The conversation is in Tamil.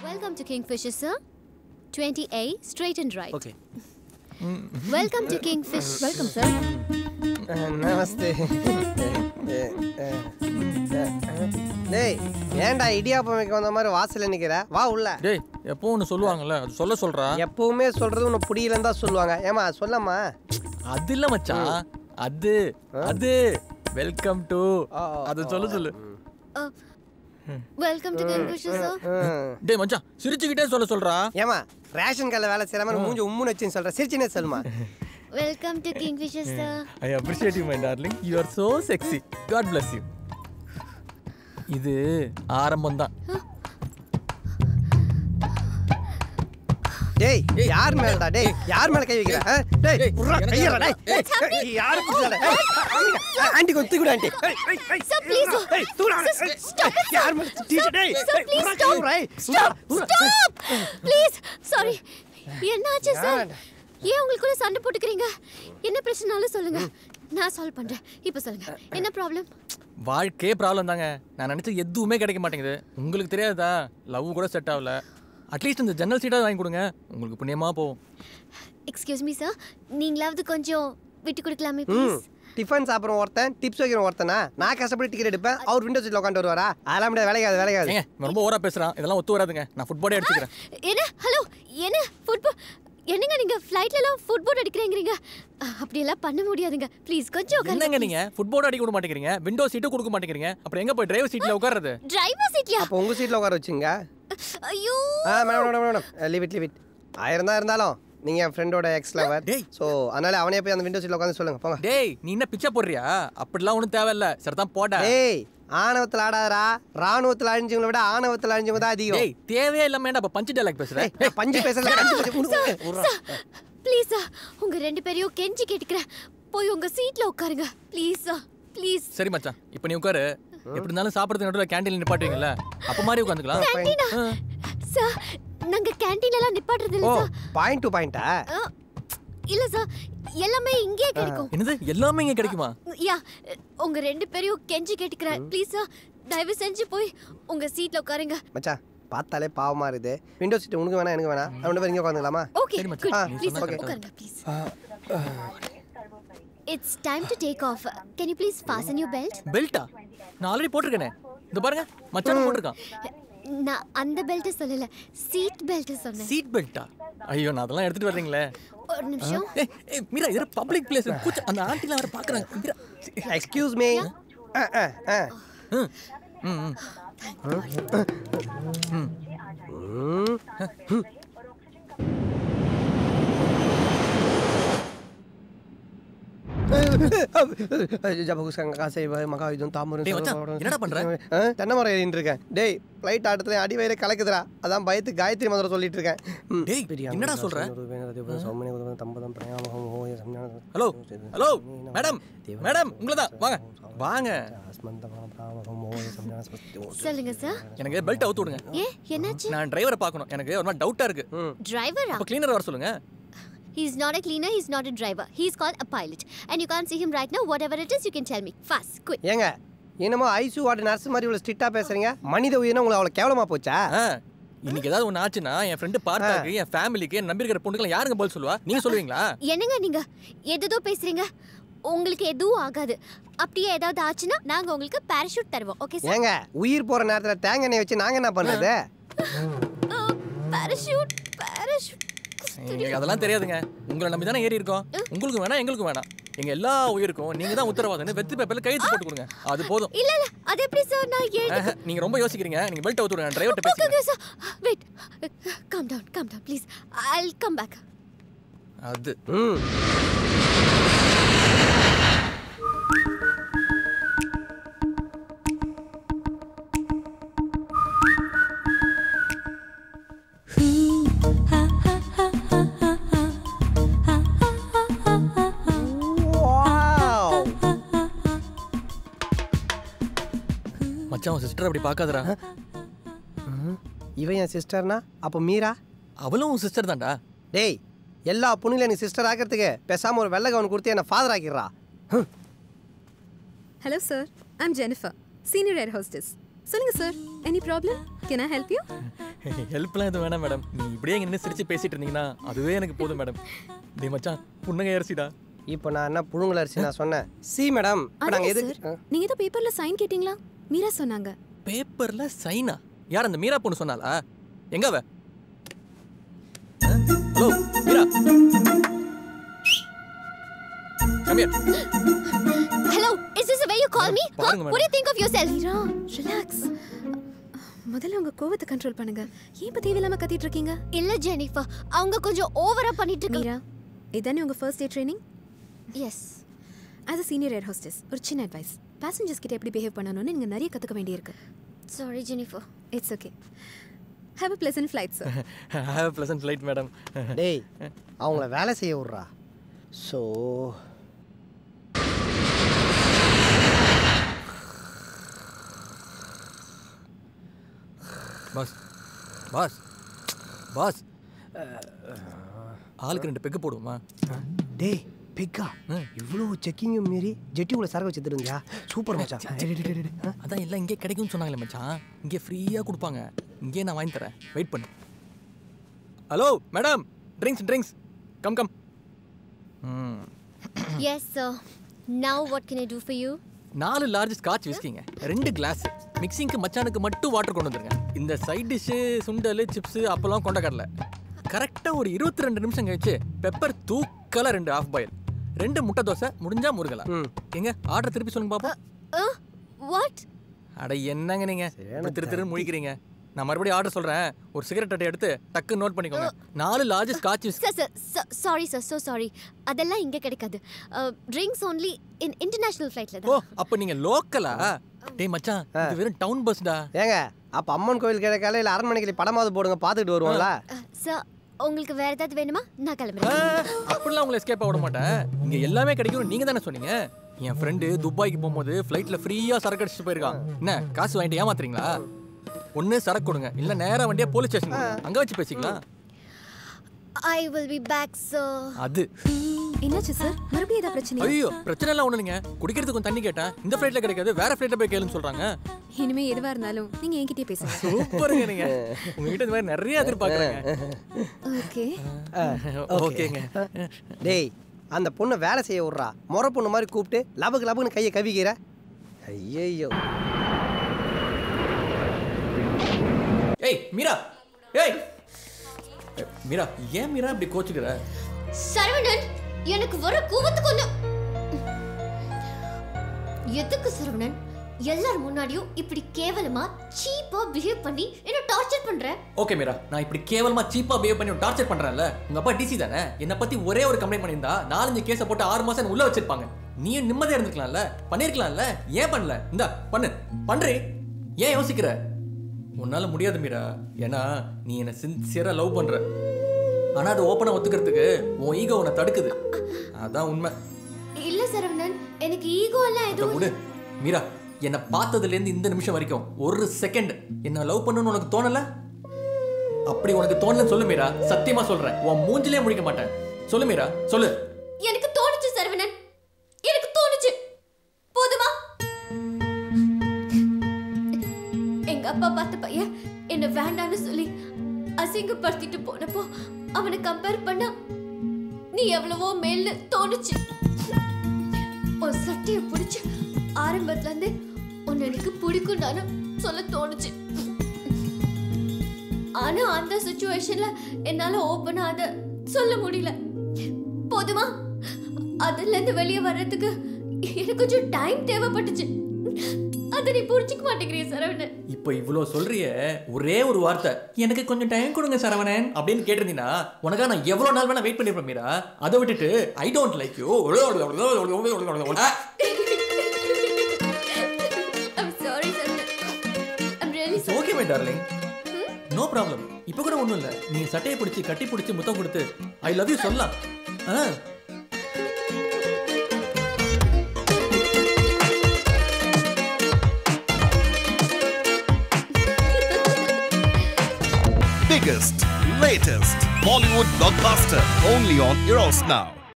Welcome to Kingfisher, sir. 20A, straight and right. Okay Welcome to Kingfish. Welcome, sir. நமஸ்தே டேய் ஏன்டா இடியாப்பம் வைக்க வந்த மாதிரி வாசல்ல நிக்கிற வா உள்ள டேய் எப்போ ஒன்று சொல்லுவாங்கல்ல அது சொல்ல சொல்றா எப்பவுமே சொல்றது உன்னை புரியலன்னு தான் சொல்லுவாங்க ஏமா சொல்லம்மா அது இல்ல மச்சான் அது அது வெல்கம் டு ஆ, அது சொல்ல சொல்லு Uh, welcome to Kingfisher, sir. ம். டேய் மச்சான் சிரிச்சுக்கிட்டே சொல்ல சொல்றா ஏமா ரேஷன் கடையில் வேலை செய்யற மாதிரி மூஞ்சி உம்முன்னு வச்சுன்னு சொல்ற சிரிச்சுனே சொல்லுமா Welcome to Kingfisher, sir. I appreciate you my darling you are so sexy god bless you இது ஆரம்பம் தான் டேய் யார் மேலடா டேய் யார் மேல கை வைக்கிற ஆ? டேய் டேய், உர்ரா, எனக்கு கையறா, வேணாம். டேய் ஏய், யாரு பிடிச்சடா டேய் ஆண்டி கொத்து கூட ஆண்டி ஏய், ஏய், ஏய், Sir, please, sir. ஏய், தூரா, Sir, ஏய், stop it, sir. யார் மேல டீச்சர் டேய் Sir, ஏய், please உர்ரா, stop. உர்ரா, ஏய், Stop! உர்ரா, Stop! Please. Sorry. என்னாச்சு சார் வேண்டாம். ஏன் உங்களுக்குள்ள சண்டை போட்டுக்கிறீங்க என்ன பிரச்சனாலும் சொல்லுங்க நான் சால்வ் பண்றேன் இப்போ சொல்லுங்க என்ன ப்ராப்ளம் வாழ்க்கையே ப்ராப்ளம் தாங்க நான் நினைச்ச எதுவுமே கிடைக்க மாட்டேங்குது உங்களுக்கு தெரியாதா லவ் கூட செட் ஆகல அட்லீஸ்ட் இந்த ஜன்னல் சீட்டாக வாங்கி கொடுங்க உங்களுக்கு புண்ணியமா போகும் எக்ஸ்கியூஸ் மீ சார் நீங்களாவது கொஞ்சம் விட்டு கொடுக்கலாமே ம் ப்ளீஸ் டிஃபன் சாப்பிட்ற ஒருத்தன் டிப்ஸ் வைக்கிற ஒருத்தனா நான் கஷ்டப்பட்டு டிக்கெட் எடுப்பேன் அவர் விண்டோ சீட்ல உட்காந்து வருவாரா அதெல்லாம் முடியாது வேலைக்காது வேலைக்காது ஏங்க இவன் ரொம்ப ஓரா பேசுறான் இதெல்லாம் ஒத்து வராதுங்க நான் ஃபுட்பாலே அடிச்சுக்கிறேன் என்ன ஹலோ என்ன ஃபுட்பால் என்னங்க நீங்க ஃப்ளைட்லலாம் ஃபுட்பால் அடிக்கிறேங்கிறீங்க அஹ், அப்படியெல்லாம் பண்ண முடியாதுங்க ப்ளீஸ் கொஞ்சம் என்னங்க உட்காருங்க நீங்க ஃபுட்பால் அடிக்க விட மாட்டேங்கிறீங்க விண்டோ சீட்டும் கொடுக்க மாட்டேங்கிறீங்க அப்புறம் எங்க போய் டிரைவர் சீட்ல உட்கார்றது டிரைவர் சீட்லயா அப்போ உங்க சீட்ல உட்கார வச்சுங்க ஐயோ ஆ madam madam madam leave it leave it ஆயிரம் தான் இருந்தாலும் நீங்க என் ஃப்ரெண்டோட எக்ஸ் லவர் டேய். ஸோ அதனால அவனே போய் அந்த விண்டோ சீட்ல உட்காந்து சொல்லுங்க போங்க டேய் நீ என்ன பிச்சை போடுறியா அப்படிலாம் ஒன்றும் தேவையில்ல சரிதான் போடா டேய் ஆணவத்தில் ஆடாதடா ராணுவத்தில் அழிஞ்சவங்களை விட ஆணவத்தில் அழிஞ்சவங்க தான் அதிகம் டேய் தேவையே இல்லாம ஏன்டா அப்ப பஞ்சு டைலாக் பேசுற டேய், நான் பஞ்சு பேசல கஞ்சி பேச உர்ரா. ப்ளீஸ் சார் உங்க ரெண்டு பேரையும் கெஞ்சி கேட்டுக்கிறேன் போய் உங்க சீட்ல உட்காருங்க ப்ளீஸ் சார் ப்ளீஸ் சரி மச்சான் இப்போ நீ உட்காரு எப்படி இருந்தாலும் சாப்பிடுறதுக்கு நடுவில் கேண்டீன்ல நிப்பாட்டுவீங்கல்ல அப்ப மாதிரி உட்காந்துக்கலாம் கேண்டீனா சார் நாங்க கேண்டீன்ல எல்லாம் நிப்பாட்டுறது ஓ இல்ல சார் பாயிண்ட் டு பாயிண்டா அஹ், இல்ல சார் எல்லாமே இங்கேயே கிடைக்கும் என்னது எல்லாமே இங்க கிடைக்குமா யா உங்க ரெண்டு பேரையும் கெஞ்சி கேட்டுக்கிறேன் ப்ளீஸ் சார் தயவு செஞ்சு போய் உங்க சீட்ல உட்காருங்க மச்சான் பார்த்தாலே பாவமா இருக்குது விண்டோ சீட் உனக்கு வேணா எனக்கு வேணாம் அவன் பேர் இங்கே உட்காந்துக்கலாமா ஓகே சரி மச்சான், குட் நீ ப்ளீஸ் சொன்னா correct. உட்காருங்க please it's time to take off can you please fasten your belt பெல்ட்டா நான் ஆல்ரெடி போட்டிருக்கேனே இந்த பாருங்க மச்சான் போட்டிருக்கான் நான் அந்த பெல்ட் சொல்லல சீட் பெல்ட் சொன்னேன் சீட் பெல்ட்டா ஐயோ நான் அதெல்லாம் எடுத்துட்டு வர்றீங்களே ஒரு நிமிஷம் ஏய் ஏய் மீரா இது பப்ளிக் பிளேஸ் கூச்ச அந்த ஆண்டிலாம் வர பாக்குறாங்க மீரா எக்ஸ்கியூஸ் மீ ஆ ஆ ஆ ம் ம் ம். ம். ஜபகுசங்க காசை மகாயுதம் தாமரம் டேய் மச்சான், என்னடா பண்ற? ஆ, தென்னை மரம் ஏறின்னு இருக்கேன் டேய் ஃப்ளைட் ஆட்டத்துல அடி வயிறு கலக்குதுடா அதான் பயத்து காயத்ரி மந்திரம் சொல்லிட்டு இருக்கேன் ம். டேய், பிரியாணி, என்னடா சொல்ற? சௌமனி, உதவ, தம்பதம், பிரயாமகம், ஓய, சம்ஞானம், ஹலோ ஹலோ மேடம் மேடம் உங்களை தான் வாங்க வாங்க அஸ்மந்தம், பிராமகம், ஓய, சம்ஞானம், ஸ்மஸ்தி, ஓ. சொல்லுங்க சார் எனக்கு பெல்ட் அவுத்து விடுங்க ஏ என்னாச்சு நான் டிரைவரை பார்க்கணும் எனக்கு ஒரு மாதிரி டவுட்டா இருக்கு டிரைவரா அப்ப கிளீனர் வர சொல்லுங்க He's not a cleaner, he's not a driver. He's called a pilot. And you can't see him right now. Whatever it is, you can tell me. Fast, quick. ஏங்க என்னமோ ஐசு வார்டு நர்ஸ் மாதிரி இவ்வளவு ஸ்ட்ரிக்டா பேசுறீங்க மனித உயிரினம் உங்களுக்கு அவ்வளவு கேவலமா போச்சா ஆ, இன்னைக்கு ஏதாவது ஒன்று ஆச்சுன்னா என் ஃப்ரெண்டு பார்த்தாக்கு என் ஃபேமிலிக்கு என் நம்பி இருக்கிற பொண்ணுக்கெல்லாம் யாருங்க பதில் சொல்லுவா நீங்க சொல்லுவீங்களா என்னங்க நீங்க எதோ பேசுறீங்க உங்களுக்கு எதுவும் ஆகாது அப்படியே ஏதாவது ஆச்சுன்னா நாங்க உங்களுக்கு பேராஷூட் தருவோம் ஓகே சார் ஏங்க உயிர் போற நேரத்துல தேங்காய் எண்ணெய் வச்சு நாங்க என்ன பண்றது பேராஷூட் பேராஷூட் எங்களுக்கு அதெல்லாம் தெரியாதுங்க உங்களை நம்பி தானே ஏறி இருக்கோம் உங்களுக்கு வேணாம் எங்களுக்கு வேணாம் எங்க எல்லா உயிருக்கும் நீங்க தான் உத்தரவாதம்னு வெத்து பேப்பர்ல கையெழுத்து போட்டு கொடுங்க அது போதும் இல்ல இல்ல அது எப்படி சார் நான் எழுதி ஆஹா, நீங்க ரொம்ப யோசிக்கிறீங்க நீங்க பெல்ட் அவுத்து விடுங்க டிரைவர்கிட்ட ஓகே பேசுங்க okay sir wait come down come down please I come back அது ம் Wow. மச்சான் உன் சிஸ்டர் அப்படி பார்க்காதடா இவன் என் சிஸ்டர்னா அப்போ மீரா அவளும் உன் சிஸ்டர் தான்டா டேய் எல்லா பொண்ணுங்களும் நீ சிஸ்டர் ஆக்கிறதுக்கு பேசாம ஒரு வெள்ளை கவன் கொடுத்து என்ன ஃபாதர் ஆக்கிடுறா Hello, sir. I'm Jennifer, senior air hostess. சொல்லுங்க sir any problem can I help you ஹெல்ப்லாம் எதுவும் வேணாம் மேடம் நீ இப்படியே இங்க நின்று சிரிச்சு பேசிட்டு இருந்தீங்கன்னா அதுவே எனக்கு போதும் மேடம் டேய் மச்சான் புன்னகை அரிசிடா இப்போ நான் என்ன புழுங்கல் அரிசி நான் சொன்னேன் சி மேடம் இப்போ நாங்கள் அதான் எதுக்கு சார் நீங்க ஏதோ பேப்பர்ல சைன் கேட்டீங்களா மீரா சொன்னாங்க பேப்பர்ல சைனா யார் அந்த மீரா பொண்ணு சொன்னாலா எங்க அவ hello Meera Come here. Hello is this way you call me பாருங்க, what do you think of yourself Meera relax முதல்ல உங்க கோவத்தை கண்ட்ரோல் பண்ணுங்க ஏன் இப்ப தேவையில்லாம கத்திட்டு இருக்கீங்க இல்ல ஜெனிஃபர் அவங்க கொஞ்சம் ஓவரா பண்ணிட்டு இருக்காங்க மீரா இதானே உங்க first day training yes as a senior air hostess ஒரு சின்ன அட்வைஸ் பேசஞ்சர்ஸ் கிட்ட எப்படி பிஹேவ் பண்ணணும்னு நீங்க நிறைய கத்துக்க வேண்டியிருக்கு sorry Jennifer it's okay have a pleasant flight sir Have a pleasant flight, madam. டேய் அவங்கள வேலை செய்ய விட்றா ஸோ பாஸ் பாஸ் பாஸ் ஆளுக்கு ரெண்டு பெக்கு போடுவோமா டேய் பிக்கா ம். இவ்வளோ செக்கிங்கும் மீறி ஜெட்டிக்குள்ள சரக்கு வச்சுட்டு இருந்தியா சூப்பர் மச்சான் டேய், டேய், டேய், டேய், ஆ? அதான் எல்லாம் இங்கே கிடைக்கும்னு சொன்னாங்களே மச்சான் இங்கே ஃப்ரீயாக கொடுப்பாங்க இங்கே நான் வாங்கி தரேன் வெயிட் பண்ணு hello madam drinks drinks come come hmm yes sir now what can I do for you நாலு லார்ஜ் ஸ்காட்ச் விஸ்கிங்க ரெண்டு கிளாஸ் மிக்சிங்க்கு மச்சானுக்கு மட்டும் வாட்டர் கொண்டு வந்துருங்க இந்த சைட் டிஷ்ஷு சுண்டல் சிப்ஸு அப்பெல்லாம் கொண்ட கடல கரெக்டாக ஒரு இருபத்தி ரெண்டு நிமிஷம் கழிச்சு பெப்பர் தூக்கல ரெண்டு ஆஃப் பாயில் ரெண்டு முட்டை தோசை முடிஞ்சா முருகலாம் ம். எங்க ஆர்டர் திருப்பி சொல்லுங்க பாப்போம் வாட் அட என்னங்க நீங்க இப்படி திரு திரு முழிக்கிறீங்க நான் மறுபடியும் ஆர்டர் சொல்றேன் ஒரு சிகரெட் அட்டை எடுத்து டக்கு நோட் பண்ணிக்கோங்க நாலு large scotch whisky sir sir sorry sir so sorry அதெல்லாம் இங்கே கிடைக்காது ட்ரிங்க்ஸ் ஓன்லி இன் இன்டர்நேஷ்னல் ஃப்ளைட்டில் ஓ தான் அப்ப நீங்க லோக்கலா டேய் மச்சான் இது வெறும் டவுன் பஸ்டா ஏங்க அப்போ அம்மன் கோவில் கிழக்கால இல்லை அரண்மனைக்கு படமாவது போடுங்க பார்த்துக்கிட்டு வருவோம்ல சார் உங்களுக்கு வேற ஏதாவது வேணுமா நான் கிளம்புறேன் அப்படிலாம் உங்களை எஸ்கேப் விட மாட்டேன் இங்க எல்லாமே கிடைக்கும் நீங்க தானே சொன்னீங்க என் ஃப்ரெண்டு துபாய்க்கு போகும்போது ஃப்ளைட்ல ஃப்ரீயா சரக்கு அடிச்சுட்டு போயிருக்கான் என்ன காசு வாங்கிட்டு ஏமாத்துறீங்களா ஒண்ணு சரக்கு கொடுங்க இல்ல நேரா வண்டியா போலீஸ் ஸ்டேஷன் அங்க வச்சு பேசிக்கலாம் I will be back sir அது என்னாச்சு சார் மறுபடியும் ஏதாவது பிரச்சனை ஐயோ பிரச்சனை எல்லாம் ஒண்ணு இல்லைங்க குடிக்கிறதுக்கு கொஞ்சம் தண்ணி கேட்டேன் இந்த ஃப்ளைட்ல கிடைக்காது வேற ஃப்ளைட்ல போய் கேளுன்னு சொல்றாங்க இனிமே எதுவா இருந்தாலும் நீங்க என்கிட்டயே பேசுங்க சூப்பருங்க நீங்க உங்ககிட்ட இந்த மாதிரி நிறைய எதிர்பார்க்கறேங்க ஓகே ஓகேங்க டேய் அந்த பொண்ணை வேலை செய்ய விட்றா முறை பொண்ணு மாதிரி கூப்பிட்டு லபக்கு லபக்குன்னு கையை கவிக்கிற ஐயையோ ஏய் மீரா ஏய் ஏ, மீரா ஏன் மீரா இப்படி கோச்சுக்கிற சரவணன் எனக்கு வர கோவத்துக்கு ஒண்ணு எதுக்கு சரவணன் எல்லார் முன்னாடியும் இப்படி கேவலமா சீப்பா பிஹேவ் பண்ணி என்ன டார்ச்சர் பண்ற ஓகே மீரா நான் இப்படி கேவலமா சீப்பா பிஹேவ் பண்ணி டார்ச்சர் பண்றேன்ல உங்க அப்பா டிசி தானே என்ன பத்தி ஒரே ஒரு கம்ப்ளைண்ட் பண்ணியிருந்தா நாலஞ்சு கேஸை போட்டு ஆறு மாசம் என்னை உள்ள வச்சிருப்பாங்க நீயும் நிம்மதியா இருந்திருக்கலாம்ல பண்ணிருக்கலாம்ல ஏன் பண்ணல இந்தா பண்ணு பண்றே ஏன் யோசிக்கிற உன்னால முடியாது மீரா ஏன்னா நீ என்ன சின்சியரா லவ் பண்ற ஆனா அது ஓப்பனா ஒத்துக்கிறதுக்கு உன் ஈகோ உன்னை தடுக்குது அதான் உண்மை இல்ல சரவணன் எனக்கு ஈகோ எல்லாம் அதை எதுவும் விடு மீரா என்னை பார்த்ததுல இருந்து இந்த நிமிஷம் வரைக்கும் ஒரு செகண்ட் என்ன லவ் பண்ணணும்னு உனக்கு தோணல அப்படி உனக்கு தோணலன்னு சொல்லு மீரா சத்தியமா சொல்றேன் உன் மூஞ்சிலே முடிக்க மாட்டேன் சொல்லு மீரா சொல்லு எனக்கு தோணுச்சு சரவணன் எனக்கு தோணுச்சு போதுமா எங்க அப்பா பார்த்த பையன் என்ன வேண்டான்னு சொல்லி அசிங்கப்படுத்திட்டு போனப்போ அவனை கம்பேர் பண்ணா நீ எவ்வளவோ மேல்னு தோணுச்சு ஒரு சட்டைய பிடிச்சு ஆரம்பத்துல இருந்து உன்னை எனக்கு பிடிக்கும் நானும் சொல்ல தோணுச்சு ஆனா அந்த சுச்சுவேஷன்ல என்னால ஓப்பனா அத சொல்ல முடியல போதுமா அதுல இருந்து வெளியே வர்றதுக்கு எனக்கு கொஞ்சம் டைம் தேவைப்பட்டுச்சு அதை நீ புரிஞ்சுக்க மாட்டேங்கிறிய சரவணன் இப்போ இவ்வளோ சொல்றிய ஒரே ஒரு வார்த்தை எனக்கு கொஞ்சம் டைம் கொடுங்க சரவணன் அப்படின்னு கேட்டிருந்தீங்கன்னா உனக்காக நான் எவ்வளோ நாள் வேணா வெயிட் பண்ணிருப்பேன் மீரா அதை விட்டுட்டு I don't like you I'm sorry Saravanan I'm really sorry okay my darling no problem இப்போ கூட ஒன்றும் இல்லை நீ சட்டையை பிடிச்சி கட்டி பிடிச்சி முத்தம் கொடுத்து ஐ லவ் யூ சொல்லலாம் ஆ biggest, latest Bollywood blockbuster only on Eros Now.